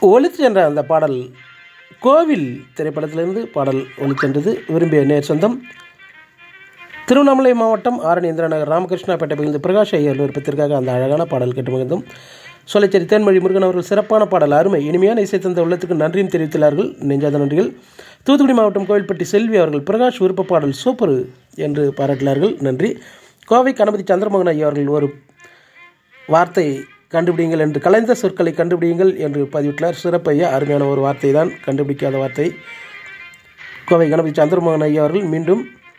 ஒலித்து சென்ற அந்த பாடல் கோவில் திரைப்படத்திலிருந்து பாடல் ஒலிச்சென்றது விரும்பிய நேர் சொந்தம் திருவண்ணாமலை மாவட்டம் ஆரணி இந்திரநகர் ராமகிருஷ்ணாப்பேட்டை பகுதி பிரகாஷ் ஐயர் விருப்பத்திற்காக அந்த அழகான பாடல் கேட்டு மகிழ்ந்தோம் சொல்லச்சேரி தேன்மொழி முருகன் அவர்கள் சிறப்பான பாடல் அருமை இனிமையான இசை தந்த உள்ளத்துக்கு நன்றியும் தெரிவித்துள்ளார்கள் நெஞ்சாத நன்றிகள் தூத்துக்குடி மாவட்டம் கோவில்பட்டி செல்வி அவர்கள் பிரகாஷ் விருப்ப பாடல் சூப்பர் என்று பாராட்டினார்கள் நன்றி கோவை கணபதி சந்திரமோகன் ஐயா அவர்கள் ஒரு வார்த்தை கண்டுபிடிங்கள் என்று கலைந்த சொற்களை கண்டுபிடிங்கள் என்று பதிவிட்டார் சிறப்பு ஐயா அருமையான ஒரு வார்த்தை தான் கண்டுபிடிக்காத வார்த்தை கோவை கணபதி சந்திரமோகன் ஐயா அவர்கள் மீண்டும்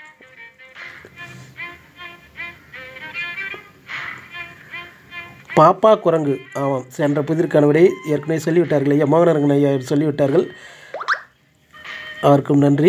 பாப்பா குரங்கு ஆமாம் சென்ற புதிர்க்கான விடையை ஏற்கனவே சொல்லிவிட்டார்கள் ஐயா மோகனரங்கன் ஐயா சொல்லிவிட்டார்கள் அவருக்கும் நன்றி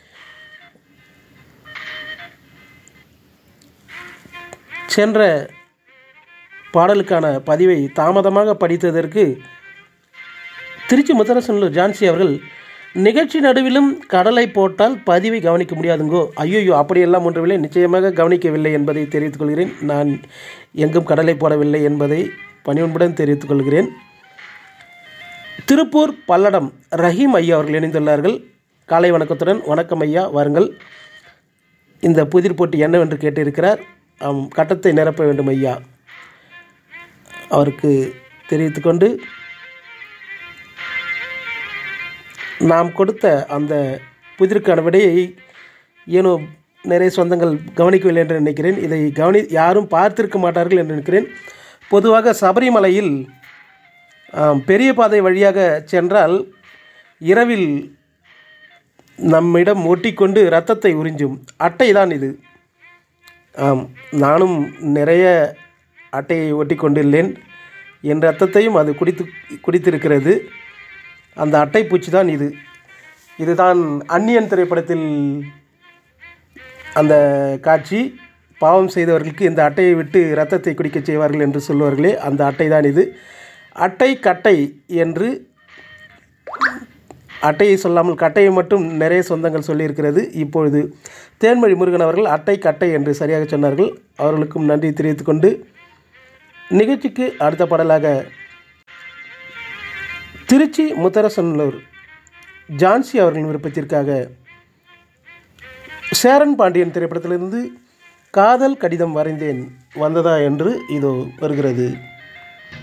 சென்ற பாடலுக்கான பதிவை தாமதமாக படித்ததற்கு திருச்சி முத்தரசனூர் ஜான்சி அவர்கள் நிகழ்ச்சி நடுவிலும் கடலை போட்டால் பதிவை கவனிக்க முடியாதுங்கோ ஐயோயோ அப்படியெல்லாம் ஒன்றுமில்லை நிச்சயமாக கவனிக்கவில்லை என்பதை தெரிவித்துக் கொள்கிறேன் நான் எங்கும் கடலை போடவில்லை என்பதை பணிவுடன் தெரிவித்துக் கொள்கிறேன் திருப்பூர் பல்லடம் ரஹீம் ஐயா அவர்கள் இணைந்துள்ளார்கள் காலை வணக்கத்துடன் வணக்கம் ஐயா வாருங்கள் இந்த புதிர் போட்டி என்னவென்று கேட்டிருக்கிறார் ஆம், கட்டத்தை நிரப்ப வேண்டும் ஐயா அவருக்கு தெரிவித்துக்கொண்டு நாம் கொடுத்த அந்த புதிருக்கான விடையை ஏனோ நிறைய சொந்தங்கள் கவனிக்கவில்லை என்று நினைக்கிறேன் இதை கவனி யாரும் பார்த்திருக்க மாட்டார்கள் என்று நினைக்கிறேன் பொதுவாக சபரிமலையில் ஆம், பெரிய பாதை வழியாக சென்றால் இரவில் நம்மிடம் ஒட்டிக்கொண்டு இரத்தத்தை உறிஞ்சும் அட்டை தான் இது ஆம் நானும் நிறைய அட்டையை ஒட்டி கொண்டுள்ளேன் என் ரத்தத்தையும் அது குடித்து குடித்திருக்கிறது அந்த அட்டை பூச்சி தான் இது இதுதான் அந்நியன் திரைப்படத்தில் அந்த காட்சி பாவம் செய்தவர்களுக்கு இந்த அட்டையை விட்டு இரத்தத்தை குடிக்கச் செய்வார்கள் என்று சொல்வார்களே அந்த அட்டை தான் இது அட்டை கட்டை என்று அட்டையை சொல்லாமல் கட்டையை மட்டும் நிறைய சொந்தங்கள் சொல்லியிருக்கிறது இப்பொழுது தேன்மொழி முருகன் அவர்கள் அட்டை கட்டை என்று சரியாக சொன்னார்கள் அவர்களுக்கும் நன்றி தெரிவித்துக்கொண்டு நிகழ்ச்சிக்கு அடுத்த பாடலாக திருச்சி முத்தரசனூர் ஜான்சி அவர்களின் விருப்பத்திற்காக சேரன் பாண்டியன் திரைப்படத்திலிருந்து காதல் கடிதம் வரைந்தேன் வந்ததா என்று இதோ வருகிறது